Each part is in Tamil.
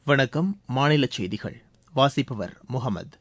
வணக்கம் மாநில செய்திகள் வாசிப்பவர் முகமது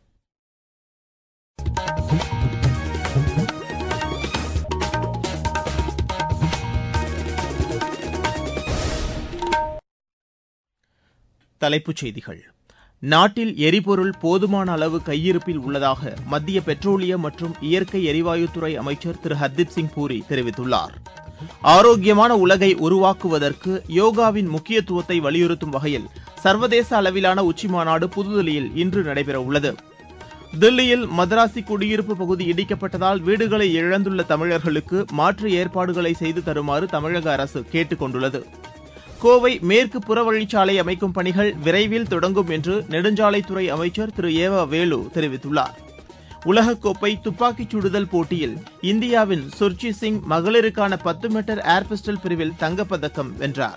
தலைப்புச் செய்திகள் நாட்டில் எரிபொருள் போதுமான அளவு கையிருப்பில் உள்ளதாக மத்திய பெட்ரோலியம் மற்றும் இயற்கை எரிவாயுத்துறை அமைச்சர் திரு ஹர்தீப் சிங் பூரி தெரிவித்துள்ளார் ஆரோக்கியமான உலகை உருவாக்குவதற்கு யோகாவின் முக்கியத்துவத்தை வலியுறுத்தும் வகையில் சர்வதேச அளவிலான உச்சிமாநாடு புதுதில்லியில் இன்று நடைபெறவுள்ளது தில்லியில் மதராசி குடியிருப்பு பகுதி இடிக்கப்பட்டதால் வீடுகளை இழந்துள்ள தமிழர்களுக்கு மாற்று ஏற்பாடுகளை செய்து தருமாறு தமிழக அரசு கேட்டுக் கொண்டுள்ளது கோவை மேற்கு புறவழிச்சாலை அமைக்கும் பணிகள் விரைவில் தொடங்கும் என்று நெடுஞ்சாலைத்துறை அமைச்சர் திரு ஏவ வேலு தெரிவித்துள்ளார் உலகக்கோப்பை துப்பாக்கிச் சுடுதல் போட்டியில் இந்தியாவின் சுர்ஜி சிங் மகளிருக்கான பத்து மீட்டர் ஏர் பிஸ்டல் பிரிவில் தங்கப்பதக்கம் வென்றார்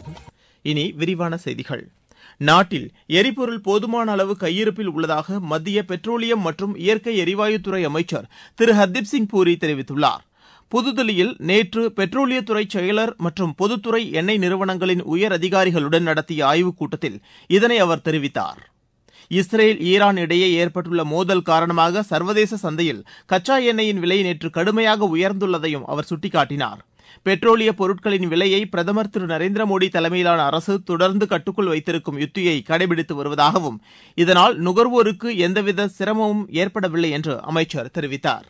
இனி விரிவான செய்திகள் நாட்டில் எரிபொருள் போதுமான அளவு கையிருப்பில் உள்ளதாக மத்திய பெட்ரோலியம் மற்றும் இயற்கை எரிவாயுத்துறை அமைச்சர் திரு ஹர்தீப் சிங் பூரி தெரிவித்துள்ளார் புதுதில்லியில் நேற்று பெட்ரோலியத்துறை செயலர் மற்றும் பொதுத்துறை எண்ணெய் நிறுவனங்களின் உயர் அதிகாரிகளுடன் நடத்திய ஆய்வுக் கூட்டத்தில் இதனை அவர் தெரிவித்தார் இஸ்ரேல் ஈரான் இடையே ஏற்பட்டுள்ள மோதல் காரணமாக சர்வதேச சந்தையில் கச்சா எண்ணெயின் விலை நேற்று கடுமையாக உயர்ந்துள்ளதையும் அவர் சுட்டிக்காட்டினார் பெட்ரோலிய பொருட்களின் விலையை பிரதமர் திரு நரேந்திர மோடி தலைமையிலான அரசு தொடர்ந்து கட்டுக்குள் வைத்திருக்கும் யுத்தியை கடைபிடித்து வருவதாகவும் இதனால் நுகர்வோருக்கு எந்தவித சிரமமும் ஏற்படவில்லை என்று அமைச்சர் தெரிவித்தார்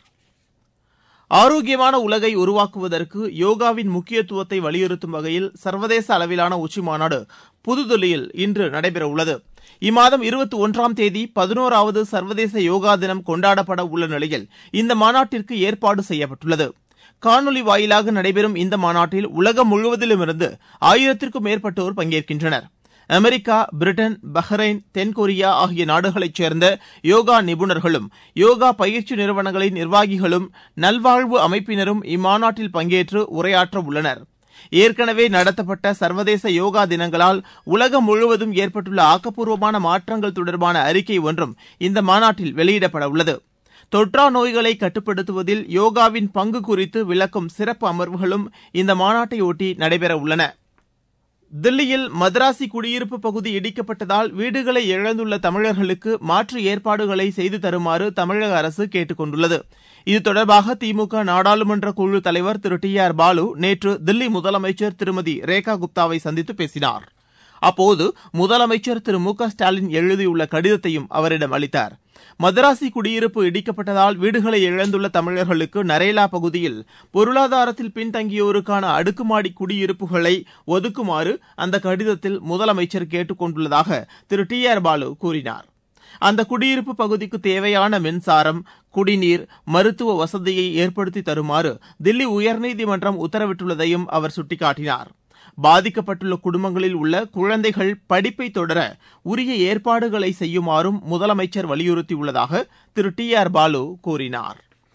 ஆரோக்கியமான உலகை உருவாக்குவதற்கு யோகாவின் முக்கியத்துவத்தை வலியுறுத்தும் வகையில் சர்வதேச அளவிலான உச்சிமாநாடு புதுதில்லியில் இன்று நடைபெறவுள்ளது இம்மாதம் இருபத்தி ஒன்றாம் தேதி பதினோராவது சர்வதேச யோகா தினம் கொண்டாடப்பட உள்ள நிலையில் இந்த மாநாட்டிற்கு ஏற்பாடு செய்யப்பட்டுள்ளது காணொலி வாயிலாக நடைபெறும் இந்த மாநாட்டில் உலகம் முழுவதிலுமிருந்து ஆயிரத்திற்கும் மேற்பட்டோர் பங்கேற்கின்றனர் அமெரிக்கா பிரிட்டன் பஹ்ரைன் தென்கொரியா ஆகிய நாடுகளைச் சேர்ந்த யோகா நிபுணர்களும் யோகா பயிற்சி நிறுவனங்களின் நிர்வாகிகளும் நல்வாழ்வு அமைப்பினரும் இம்மாநாட்டில் பங்கேற்று உரையாற்ற உள்ளனர் ஏற்கனவே நடத்தப்பட்ட சர்வதேச யோகா தினங்களால் உலகம் முழுவதும் ஏற்பட்டுள்ள ஆக்கப்பூர்வமான மாற்றங்கள் தொடர்பான அறிக்கை ஒன்றும் இந்த மாநாட்டில் வெளியிடப்பட உள்ளது தொற்றா நோய்களை கட்டுப்படுத்துவதில் யோகாவின் பங்கு குறித்து விளக்கும் சிறப்பு அமர்வுகளும் இந்த மாநாட்டையொட்டி நடைபெற உள்ளன தில்லியில் மதராசி குடியிருப்பு பகுதி இடிக்கப்பட்டதால் வீடுகளை இழந்துள்ள தமிழர்களுக்கு மாற்று ஏற்பாடுகளை செய்து தருமாறு தமிழக அரசு கேட்டுக் கொண்டுள்ளது இது தொடர்பாக திமுக நாடாளுமன்ற குழு தலைவர் திரு டி ஆர் பாலு நேற்று தில்லி முதலமைச்சர் திருமதி ரேகா குப்தாவை சந்தித்து பேசினார் அப்போது முதலமைச்சர் திரு மு க ஸ்டாலின் எழுதியுள்ள கடிதத்தையும் அவரிடம் அளித்தார் மதராசி குடியிருப்பு இடிக்கப்பட்டதால் வீடுகளை இழந்துள்ள தமிழர்களுக்கு நரேலா பகுதியில் பொருளாதாரத்தில் பின்தங்கியோருக்கான அடுக்குமாடி குடியிருப்புகளை ஒதுக்குமாறு அந்த கடிதத்தில் முதலமைச்சர் கேட்டுக் கொண்டுள்ளதாக திரு டி ஆர் பாலு கூறினார் அந்த குடியிருப்பு பகுதிக்கு தேவையான மின்சாரம் குடிநீர் மருத்துவ வசதியை ஏற்படுத்தி தருமாறு தில்லி உயர்நீதிமன்றம் உத்தரவிட்டுள்ளதையும் அவர் சுட்டிக்காட்டினார் பாதிக்கப்பட்டுள்ள குடும்பங்களில் உள்ள குழந்தைகள் படிப்பை தொடர உரிய ஏற்பாடுகளை செய்யுமாறும் முதலமைச்சர் வலியுறுத்தியுள்ளதாக திரு டி ஆர் பாலு கூறினார்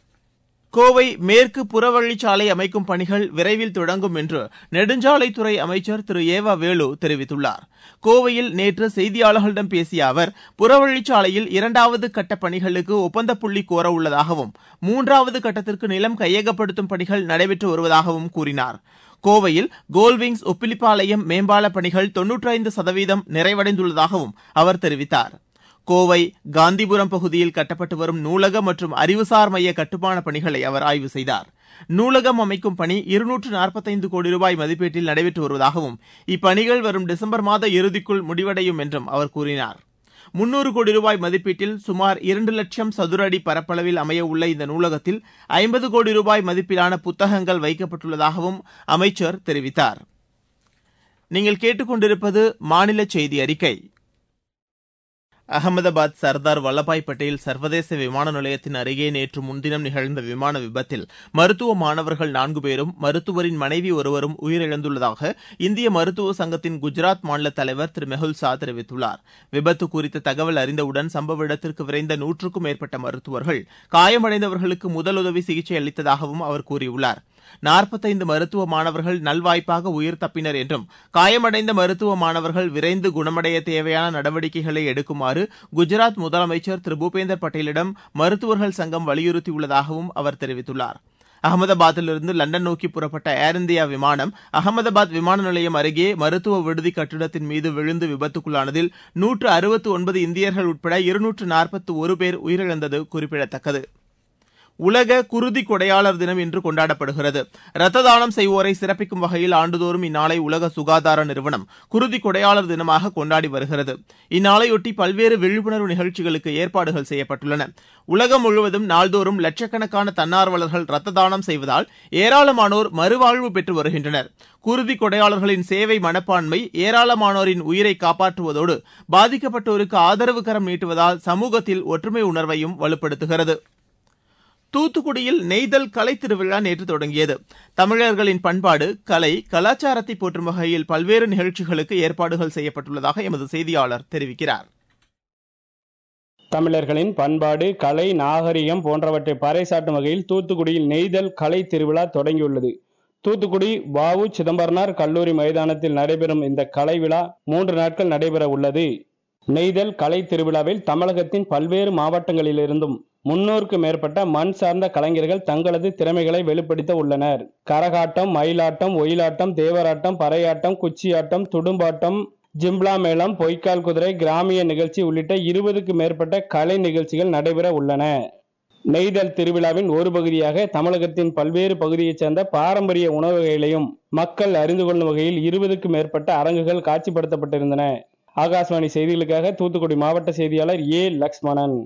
கோவை மேற்கு புறவழிச்சாலை அமைக்கும் பணிகள் விரைவில் தொடங்கும் என்று நெடுஞ்சாலைத்துறை அமைச்சர் திரு ஏவ வேலு தெரிவித்துள்ளார் கோவையில் நேற்று செய்தியாளர்களிடம் பேசிய அவர் புறவழிச்சாலையில் இரண்டாவது கட்ட பணிகளுக்கு ஒப்பந்த புள்ளி கோர உள்ளதாகவும் மூன்றாவது கட்டத்திற்கு நிலம் கையகப்படுத்தும் பணிகள் நடைபெற்று வருவதாகவும் கூறினார் கோவையில் கோல்விங்ஸ் உப்பிலிப்பாளையம் மேம்பால பணிகள் தொன்னூற்றைந்து சதவீதம் நிறைவடைந்துள்ளதாகவும் அவர் தெரிவித்தார் கோவை காந்திபுரம் பகுதியில் கட்டப்பட்டு வரும் நூலக மற்றும் அறிவுசார் மைய கட்டுமான பணிகளை அவர் ஆய்வு செய்தார் நூலகம் அமைக்கும் பணி இருநூற்று நாற்பத்தைந்து கோடி ரூபாய் மதிப்பீட்டில் நடைபெற்று வருவதாகவும் இப்பணிகள் வரும் டிசம்பர் மாத இறுதிக்குள் முடிவடையும் என்றும் அவர் கூறினார் முன்னூறு கோடி ரூபாய் மதிப்பீட்டில் சுமார் இரண்டு லட்சம் சதுர அடி பரப்பளவில் அமைய உள்ள இந்த நூலகத்தில் ஐம்பது கோடி ரூபாய் மதிப்பிலான புத்தகங்கள் வைக்கப்பட்டுள்ளதாகவும் அமைச்சர் தெரிவித்தார் நீங்கள் கேட்டுக்கொண்டிருப்பது மாநில செய்தி அறிக்கை அகமதாபாத் சர்தார் வல்லபாய் பட்டேல் சர்வதேச விமான நிலையத்தின் அருகே நேற்று முன்தினம் நிகழ்ந்த விமான விபத்தில் மருத்துவ மாணவர்கள் நான்கு பேரும் மருத்துவரின் மனைவி ஒருவரும் உயிரிழந்துள்ளதாக இந்திய மருத்துவ சங்கத்தின் குஜராத் மாநில தலைவர் திரு மெஹுல் சா தெரிவித்துள்ளார் விபத்து குறித்த தகவல் அறிந்தவுடன் சம்பவ இடத்திற்கு விரைந்த நூற்றுக்கும் மேற்பட்ட மருத்துவர்கள் காயமடைந்தவர்களுக்கு முதலுதவி சிகிச்சை அளித்ததாகவும் அவர் கூறியுள்ளார் நாற்பத்தைந்து மருத்துவ மாணவர்கள் நல்வாய்ப்பாக உயிர் தப்பினர் என்றும் காயமடைந்த மருத்துவ மாணவர்கள் விரைந்து குணமடைய தேவையான நடவடிக்கைகளை எடுக்குமாறு குஜராத் முதலமைச்சர் திரு பூபேந்தர் பட்டேலிடம் மருத்துவர்கள் சங்கம் வலியுறுத்தியுள்ளதாகவும் அவர் தெரிவித்துள்ளார் அகமதாபாத்திலிருந்து லண்டன் நோக்கி புறப்பட்ட ஏர் இந்தியா விமானம் அகமதாபாத் விமான நிலையம் அருகே மருத்துவ விடுதி கட்டிடத்தின் மீது விழுந்து விபத்துக்குள்ளானதில் நூற்று அறுபத்து ஒன்பது இந்தியர்கள் உட்பட இருநூற்று நாற்பத்து ஒரு பேர் உயிரிழந்தது குறிப்பிடத்தக்கது உலக குருதி கொடையாளர் தினம் இன்று கொண்டாடப்படுகிறது ரத்த தானம் செய்வோரை சிறப்பிக்கும் வகையில் ஆண்டுதோறும் இந்நாளை உலக சுகாதார நிறுவனம் குருதி கொடையாளர் தினமாக கொண்டாடி வருகிறது இந்நாளையொட்டி பல்வேறு விழிப்புணர்வு நிகழ்ச்சிகளுக்கு ஏற்பாடுகள் செய்யப்பட்டுள்ளன உலகம் முழுவதும் நாள்தோறும் லட்சக்கணக்கான தன்னார்வலர்கள் ரத்த தானம் செய்வதால் ஏராளமானோர் மறுவாழ்வு பெற்று வருகின்றனர் குருதி கொடையாளர்களின் சேவை மனப்பான்மை ஏராளமானோரின் உயிரை காப்பாற்றுவதோடு பாதிக்கப்பட்டோருக்கு ஆதரவு கரம் நீட்டுவதால் சமூகத்தில் ஒற்றுமை உணர்வையும் வலுப்படுத்துகிறது தூத்துக்குடியில் நெய்தல் கலை திருவிழா நேற்று தொடங்கியது தமிழர்களின் பண்பாடு கலை கலாச்சாரத்தை போற்றும் வகையில் பல்வேறு நிகழ்ச்சிகளுக்கு ஏற்பாடுகள் செய்யப்பட்டுள்ளதாக எமது செய்தியாளர் தெரிவிக்கிறார் தமிழர்களின் பண்பாடு கலை நாகரிகம் போன்றவற்றை பறைசாட்டும் வகையில் தூத்துக்குடியில் நெய்தல் கலை திருவிழா தொடங்கியுள்ளது தூத்துக்குடி வாவு சிதம்பரனார் கல்லூரி மைதானத்தில் நடைபெறும் இந்த கலை விழா மூன்று நாட்கள் நடைபெற உள்ளது நெய்தல் கலை திருவிழாவில் தமிழகத்தின் பல்வேறு மாவட்டங்களிலிருந்தும் முன்னூறுக்கு மேற்பட்ட மண் சார்ந்த கலைஞர்கள் தங்களது திறமைகளை வெளிப்படுத்த உள்ளனர் கரகாட்டம் மயிலாட்டம் ஒயிலாட்டம் தேவராட்டம் பறையாட்டம் குச்சியாட்டம் துடும்பாட்டம் ஜிம்லா மேளம் பொய்க்கால் குதிரை கிராமிய நிகழ்ச்சி உள்ளிட்ட இருபதுக்கு மேற்பட்ட கலை நிகழ்ச்சிகள் நடைபெற உள்ளன நெய்தல் திருவிழாவின் ஒரு பகுதியாக தமிழகத்தின் பல்வேறு பகுதியைச் சேர்ந்த பாரம்பரிய உணவு வகைகளையும் மக்கள் அறிந்து கொள்ளும் வகையில் இருபதுக்கு மேற்பட்ட அரங்குகள் காட்சிப்படுத்தப்பட்டிருந்தன ஆகாஷ்வாணி செய்திகளுக்காக தூத்துக்குடி மாவட்ட செய்தியாளர் ஏ லக்ஷ்மணன்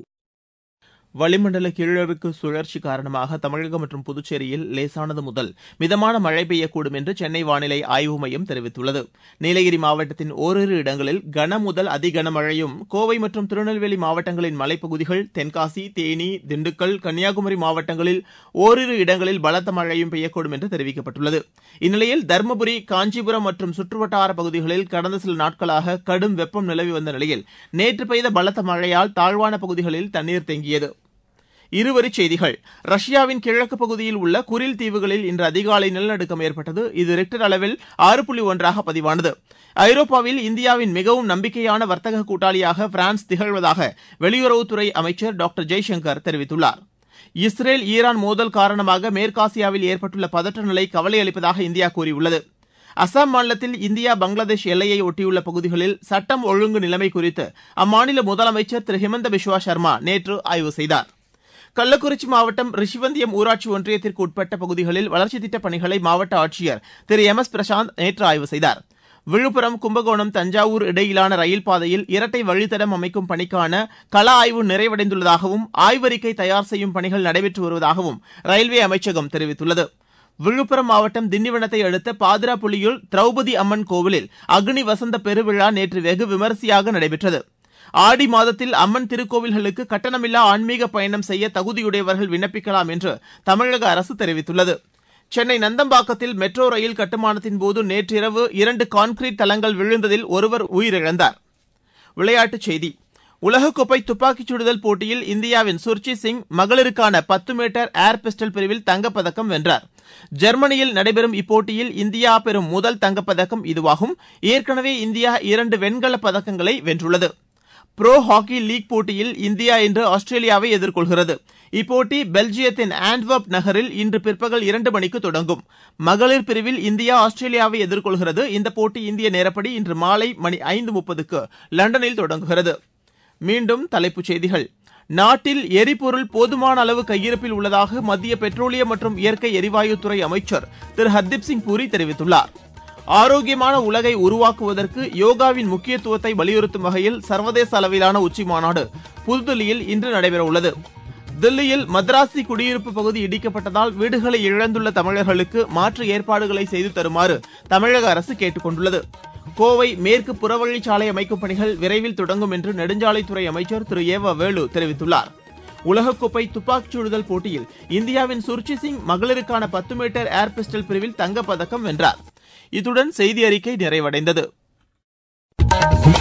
வளிமண்டல கீழடுக்கு சுழற்சி காரணமாக தமிழகம் மற்றும் புதுச்சேரியில் லேசானது முதல் மிதமான மழை பெய்யக்கூடும் என்று சென்னை வானிலை ஆய்வு மையம் தெரிவித்துள்ளது நீலகிரி மாவட்டத்தின் ஓரிரு இடங்களில் கன முதல் அதி கனமழையும் கோவை மற்றும் திருநெல்வேலி மாவட்டங்களின் மலைப்பகுதிகள் தென்காசி தேனி திண்டுக்கல் கன்னியாகுமரி மாவட்டங்களில் ஓரிரு இடங்களில் பலத்த மழையும் பெய்யக்கூடும் என்று தெரிவிக்கப்பட்டுள்ளது இந்நிலையில் தருமபுரி காஞ்சிபுரம் மற்றும் சுற்றுவட்டார பகுதிகளில் கடந்த சில நாட்களாக கடும் வெப்பம் நிலவி வந்த நிலையில் நேற்று பெய்த பலத்த மழையால் தாழ்வான பகுதிகளில் தண்ணீர் தேங்கியது இருவரிச் செய்திகள் ரஷ்யாவின் கிழக்கு பகுதியில் உள்ள குரில் தீவுகளில் இன்று அதிகாலை நிலநடுக்கம் ஏற்பட்டது இது ரிக்டர் அளவில் ஆறு புள்ளி ஒன்றாக பதிவானது ஐரோப்பாவில் இந்தியாவின் மிகவும் நம்பிக்கையான வர்த்தக கூட்டாளியாக பிரான்ஸ் திகழ்வதாக வெளியுறவுத்துறை அமைச்சர் டாக்டர் ஜெய்சங்கர் தெரிவித்துள்ளார் இஸ்ரேல் ஈரான் மோதல் காரணமாக மேற்காசியாவில் ஏற்பட்டுள்ள பதற்ற நிலை கவலை அளிப்பதாக இந்தியா கூறியுள்ளது அசாம் மாநிலத்தில் இந்தியா பங்களாதேஷ் எல்லையை ஒட்டியுள்ள பகுதிகளில் சட்டம் ஒழுங்கு நிலைமை குறித்து அம்மாநில முதலமைச்சர் திரு ஹிமந்த பிஸ்வா சர்மா நேற்று ஆய்வு செய்தார் கள்ளக்குறிச்சி மாவட்டம் ரிஷிவந்தியம் ஊராட்சி ஒன்றியத்திற்கு உட்பட்ட பகுதிகளில் வளர்ச்சித் திட்டப் பணிகளை மாவட்ட ஆட்சியர் திரு எம் எஸ் பிரசாந்த் நேற்று ஆய்வு செய்தார் விழுப்புரம் கும்பகோணம் தஞ்சாவூர் இடையிலான ரயில் பாதையில் இரட்டை வழித்தடம் அமைக்கும் பணிக்கான கள ஆய்வு நிறைவடைந்துள்ளதாகவும் ஆய்வறிக்கை தயார் செய்யும் பணிகள் நடைபெற்று வருவதாகவும் ரயில்வே அமைச்சகம் தெரிவித்துள்ளது விழுப்புரம் மாவட்டம் திண்டிவனத்தை அடுத்த பாதிராப்புலியில் திரௌபதி அம்மன் கோவிலில் அக்னி வசந்த பெருவிழா நேற்று வெகு விமரிசையாக நடைபெற்றது ஆடி மாதத்தில் அம்மன் திருக்கோவில்களுக்கு கட்டணமில்லா ஆன்மீக பயணம் செய்ய தகுதியுடையவர்கள் விண்ணப்பிக்கலாம் என்று தமிழக அரசு தெரிவித்துள்ளது சென்னை நந்தம்பாக்கத்தில் மெட்ரோ ரயில் கட்டுமானத்தின் போது நேற்றிரவு இரண்டு கான்கிரீட் தளங்கள் விழுந்ததில் ஒருவர் உயிரிழந்தார் விளையாட்டுச் செய்தி உலகக்கோப்பை துப்பாக்கிச் சுடுதல் போட்டியில் இந்தியாவின் சுர்ஜி சிங் மகளிருக்கான பத்து மீட்டர் ஏர் பிஸ்டல் பிரிவில் தங்கப்பதக்கம் வென்றார் ஜெர்மனியில் நடைபெறும் இப்போட்டியில் இந்தியா பெறும் முதல் தங்கப்பதக்கம் இதுவாகும் ஏற்கனவே இந்தியா இரண்டு வெண்கலப் பதக்கங்களை வென்றுள்ளது புரோ ஹாக்கி லீக் போட்டியில் இந்தியா இன்று ஆஸ்திரேலியாவை எதிர்கொள்கிறது இப்போட்டி பெல்ஜியத்தின் ஆண்ட்வர்ப் நகரில் இன்று பிற்பகல் இரண்டு மணிக்கு தொடங்கும் மகளிர் பிரிவில் இந்தியா ஆஸ்திரேலியாவை எதிர்கொள்கிறது இந்த போட்டி இந்திய நேரப்படி இன்று மாலை மணி ஐந்து முப்பதுக்கு லண்டனில் தொடங்குகிறது மீண்டும் தலைப்புச் செய்திகள் நாட்டில் எரிபொருள் போதுமான அளவு கையிருப்பில் உள்ளதாக மத்திய பெட்ரோலியம் மற்றும் இயற்கை எரிவாயுத்துறை அமைச்சர் திரு ஹர்தீப் சிங் பூரி தெரிவித்துள்ளார் ஆரோக்கியமான உலகை உருவாக்குவதற்கு யோகாவின் முக்கியத்துவத்தை வலியுறுத்தும் வகையில் சர்வதேச அளவிலான உச்சி மாநாடு புதுதில்லியில் இன்று நடைபெறவுள்ளது தில்லியில் மദ്രാசி குடியிருப்பு பகுதி இடிக்கப்பட்டதால் வீடுகளை இழந்துள்ள தமிழர்களுக்கு மாற்று ஏற்பாடுகளை செய்து தருமாறு தமிழக அரசு கேட்டுக் கொண்டுள்ளது கோவை மேற்கு புறவழிச்சாலை அமைக்கும் பணிகள் விரைவில் தொடங்கும் என்று நெடுஞ்சாலைத்துறை அமைச்சர் திரு ஏவ வேலு தெரிவித்துள்ளார் உலகக்கோப்பை துப்பாக்கிச் சுடுதல் போட்டியில் இந்தியாவின் சுர்ஜி சிங் மகளிருக்கான பத்து மீட்டர் ஏர் பிஸ்டல் பிரிவில் தங்கப்பதக்கம் வென்றார் இத்துடன் செய்தி அறிக்கை நிறைவடைந்தது